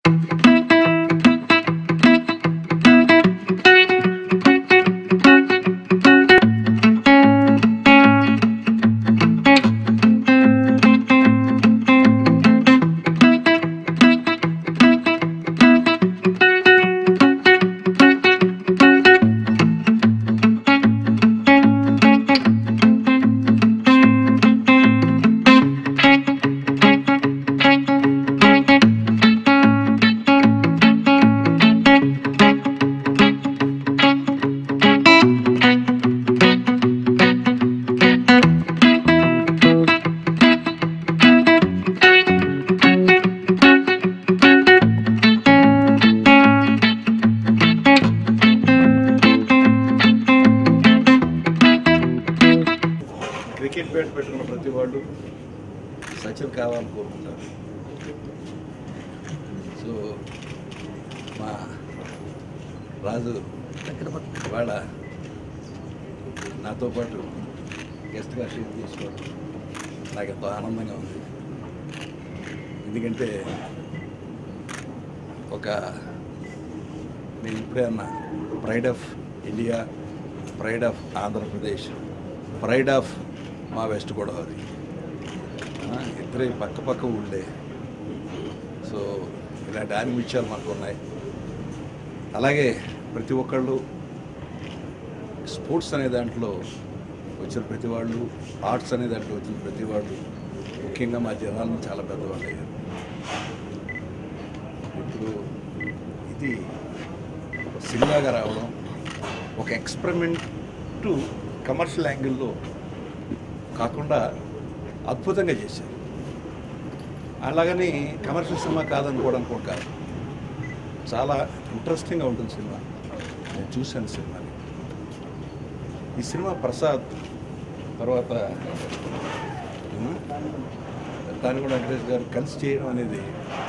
cricket bat పెట్టుకున్న ప్రతి వాళ్ళు సచిన్ కావాలని కోరుకుంటారు సో మా రాజు వాళ్ళ నాతో పాటు గెస్ట్గా షేర్ చేసుకోవడం నాకు ఎంతో ఆనందంగా ఉంది ఎందుకంటే ఒక నేను ఇప్పుడే అన్న pride of India pride of Andhra Pradesh pride of మా వెస్ట్ గోదావరి ఆ, ఇద్దరే పక్క పక్క ఊళ్ళే సో ఇలాంటి ఆనిమిత్యాలు మనకు ఉన్నాయి అలాగే ప్రతి ఒక్కళ్ళు స్పోర్ట్స్ అనే దాంట్లో వచ్చిన ప్రతి వాళ్ళు ఆర్ట్స్ అనే దాంట్లో వచ్చిన ప్రతి వాళ్ళు ముఖ్యంగా మా జనాలను చాలా పెద్దవాళ్ళు అయ్యారు ఇప్పుడు ఇది సినిమాగా రావడం ఒక ఎక్స్పెరిమెంట్ టు కమర్షియల్ యాంగిల్లో కాకుండా అద్భుతంగా చేశారు అలాగని కమర్షియల్ సినిమా కాదనుకోవడానికి కూడా కాదు చాలా ఇంట్రెస్టింగ్గా ఉంటుంది సినిమా నేను చూశాను సినిమాని ఈ సినిమా ప్రసాద్ తర్వాత ఉమ్, దాన్ని కూడా వెంకటేష్ గారు కలిసి చేయడం అనేది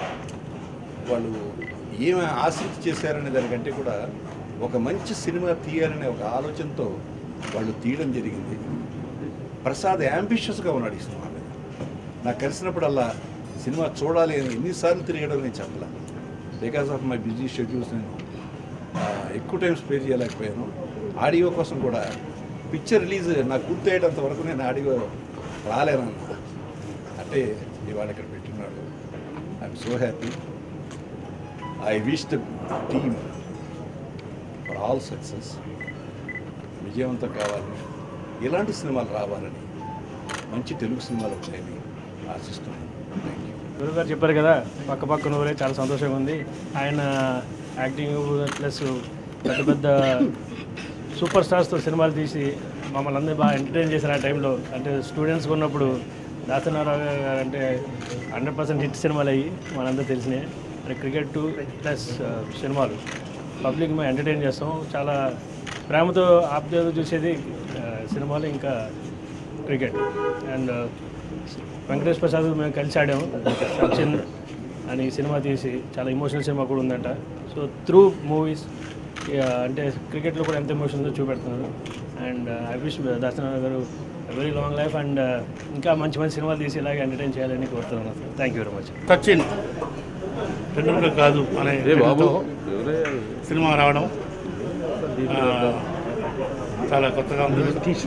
వాళ్ళు ఏమి ఆశించి చేశారనే దానికంటే కూడా ఒక మంచి సినిమా తీయాలనే ఒక ఆలోచనతో వాళ్ళు తీయడం జరిగింది ప్రసాద్ యాంబిషియస్గా ఉన్నాడు ఈ సినిమా మీద నాకు కలిసినప్పుడల్లా సినిమా చూడాలి అని ఎన్నిసార్లు తిరగడం నేను చెప్పలే because of my busy schedules నేను ఆ, ఎక్కువ టైం స్పేర్ చేయలేకపోయాను ఆడియో కోసం కూడా పిక్చర్ రిలీజ్ నాకు గుర్తయ్యేటంత వరకు నేను ఆడియో రాలేనన్నా అంటే ఇవాళ ఇక్కడ పెట్టినాడు I'm so happy I wish the team for all success విజయవంతం కావాలని ఇలాంటి సినిమాలు రావాలని మంచి తెలుగు సినిమాలు వచ్చాయని ఆశిస్తున్నాను థ్యాంక్ యూ గురువు గారు చెప్పారు కదా పక్క పక్కన ఊరే చాలా సంతోషంగా ఉంది ఆయన యాక్టింగ్ ప్లస్ పెద్ద పెద్ద సూపర్ స్టార్స్తో సినిమాలు తీసి మమ్మల్ని అందరూ బాగా ఎంటర్టైన్ చేశారు ఆ టైంలో అంటే స్టూడెంట్స్ ఉన్నప్పుడు దాసనారావు గారు అంటే హండ్రెడ్ పర్సెంట్ హిట్ సినిమాలు అయ్యి మనందరూ తెలిసినాయి అంటే క్రికెట్ టూ ప్లస్ సినిమాలు పబ్లిక్ మేము ఎంటర్టైన్ చేస్తాం చాలా ప్రేమతో ఆప్యాయత చూసేది ఆ, సినిమాలు ఇంకా క్రికెట్ అండ్ వెంకటేష్ ప్రసాద్ మేము కలిసి ఆడాము సచిన్ అని సినిమా తీసి చాలా ఎమోషనల్ సినిమా కూడా ఉందంట సో త్రూ మూవీస్ అంటే క్రికెట్లో కూడా ఎంత ఎమోషన్ ఉందో చూపెడుతున్నారు and I wish Darshanarayana garu very long life and ఇంకా మంచి మంచి సినిమాలు తీసి ఇలాగే ఎంటర్టైన్ చేయాలని కోరుతున్నాను thank you very much Sachin Tendulkar కాదు అనే పేరుతో సినిమా రావడం ఆ, చాలా కొత్తగా ఉంది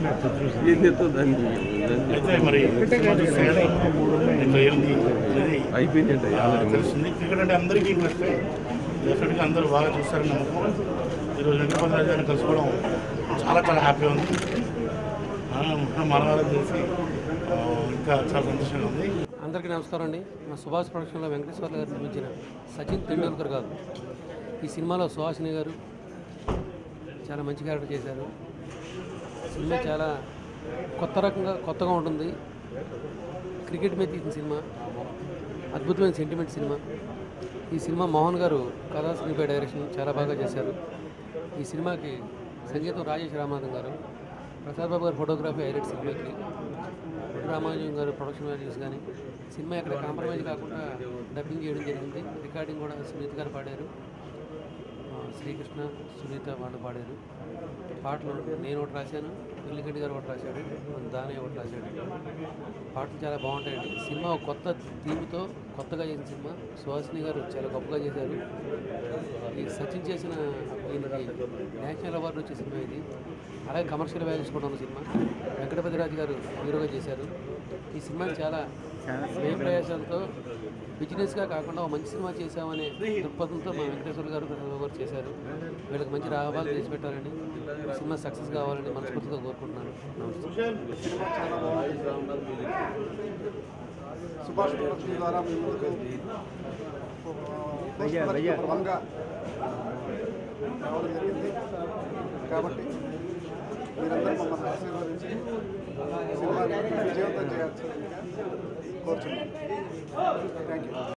అయితే మరి సినిమా చూస్తే దీంట్లో ఏంది అనేది ఆ, తెలుస్తుంది క్రికెట్ అంటే అందరికీ ఇంట్రెస్ట్ డెఫినెట్గా అందరూ బాగా చూస్తారని నమ్మకం ఈరోజు వెంకటపతి రాజు గారిని కలుసుకోవడం చాలా చాలా హ్యాపీగా ఉంది ఆ, మన వాళ్ళని తెలిసి ఆ, ఇంకా చాలా సంతోషంగా ఉంది అందరికీ నమస్కారం అండి మా సుభాష్ ప్రొడక్షన్లో వెంకటేశ్వర్ల గారు నిర్మించిన సచిన్ తెండూల్కర్ కాదు ఈ సినిమాలో సుహాసిని గారు చాలా మంచి క్యారెక్టర్ చేశారు సినిమా చాలా కొత్త రకంగా కొత్తగా ఉంటుంది క్రికెట్ మీద తీసిన సినిమా అద్భుతమైన సెంటిమెంట్ సినిమా ఈ సినిమా మోహన్ గారు కథా స్క్రీన్పై డైరెక్షన్ చాలా బాగా చేశారు ఈ సినిమాకి సంగీతం రాజేష్ రామనాథన్ గారు ప్రసాద్ బాబు గారు ఫోటోగ్రఫీ హైలైట్ సినిమాకి రామానుజం గారు ప్రొడక్షన్ వాల్యూస్ కానీ సినిమా ఎక్కడ కాంప్రమైజ్ కాకుండా డబ్బింగ్ చేయడం జరిగింది రికార్డింగ్ కూడా సునీత్ గారు పాడారు ఆ, శ్రీకృష్ణ సునీత వాళ్ళు పాడారు పాటలు నేను ఒకటి రాశాను వెల్లిగడ్డి గారు ఒకటి రాశాడు మన దానయ్య ఒకటి రాశాడు పాటలు చాలా బాగుంటాయండి సినిమా ఒక కొత్త థీమ్తో కొత్తగా చేసిన సినిమా సుహాసిని గారు చాలా గొప్పగా చేశారు ఈ సచిన్ చేసిన ఈయనకి నేషనల్ అవార్డు వచ్చే సినిమా ఇది అలాగే కమర్షియల్ వాల్యూస్ కూడా ఉన్న సినిమా వెంకటపతిరాజు గారు హీరోగా చేశారు ఈ సినిమా చాలా స్వయం ప్రయాసంతో బిజినెస్గా కాకుండా ఒక మంచి సినిమా చేశామనే దృక్పథంతో మా వెంకటేశ్వర గారు ప్రసాద్ గారు చేశారు వీళ్ళకి మంచి లాభాలు చేసి పెట్టాలని ఈ సినిమా సక్సెస్ కావాలని మనస్ఫూర్తిగా కోరుకుంటున్నాను నమస్తే సుభాష్ ప్రొడక్షన్ ద్వారా మీ ముందుకు బలంగా రావడం జరిగింది కాబట్టి మీరందరూ మమ్మల్ని ఆశీర్వదించి సినిమాని విజయవంతం చేయాల్సిందిగా కోరుచున్నాను థ్యాంక్ యూ